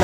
ಇದನ್ನ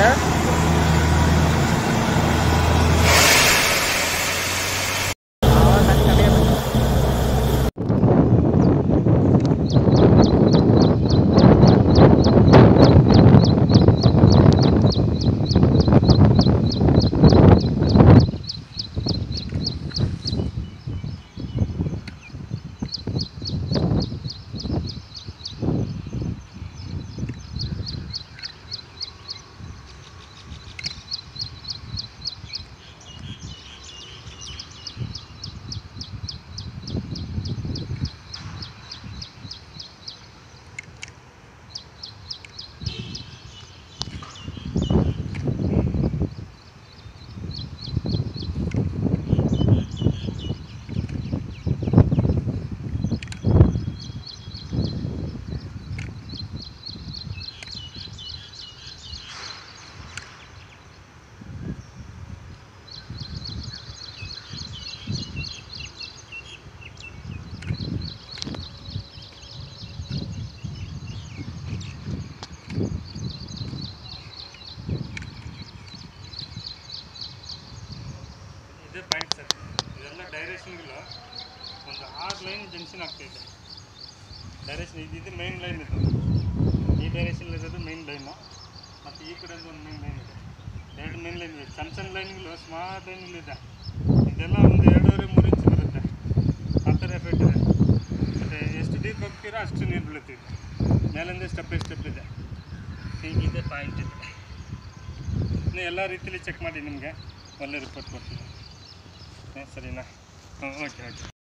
ಇದೇ point sir ಇದೆಲ್ಲ ಡೈರೆಕ್ಷನ್ಗಳು ಒಂದು ಆರು ಲೈನ್ ಜಂಕ್ಷನ್ ಆಗ್ತಾಯಿದೆ ಡೈರೆಕ್ಷನ್ ಇದು ಇದು ಮೈನ್ ಲೈನ್ ಇದು ಈ ಡೈರೆಕ್ಷನ್ ಇರೋದು ಮೈನ್ ಲೈನು ಮತ್ತು ಈ ಕಡೆ ಒಂದು ಮೈನ್ ಲೈನ್ ಇದೆ ಎರಡು ಮೈನ್ ಲೈನ್ ಇದೆ ಸಣ್ಣ ಸಣ್ಣ ಲೈನ್ಗಳು ಸ್ಮಾಲ್ ಲೈನ್ಗಳಿದೆ ಇದೆಲ್ಲ ಒಂದು ಎರಡೂವರೆ ಮೂರು ಇಂಚ್ ಬರುತ್ತೆ ಆ ಥರ ಎಫೆಕ್ಟ್ ಇದೆ ಮತ್ತು ಎಷ್ಟು ಡೀಪ್ ಹೋಗ್ತೀರೋ ಅಷ್ಟು ನೀರು ಬೀಳುತ್ತೀವಿ ಮೇಲಿಂದ ಸ್ಟೆಪ್ ಬೈ ಸ್ಟೆಪ್ ಇದೆ ಹೀಗಿದೆ ಪಾಯಿಂಟ್ ಇದೆ ಇನ್ನು ಎಲ್ಲ ರೀತಿಯಲ್ಲಿ ಚೆಕ್ ಮಾಡಿ ನಿಮಗೆ ಒಳ್ಳೆ ರಿಪೋರ್ಟ್ ಕೊಡ್ತೀನಿ ಹಾಂ ಸರಿನಾ ಹಾಂ ಓಕೆ ಓಕೆ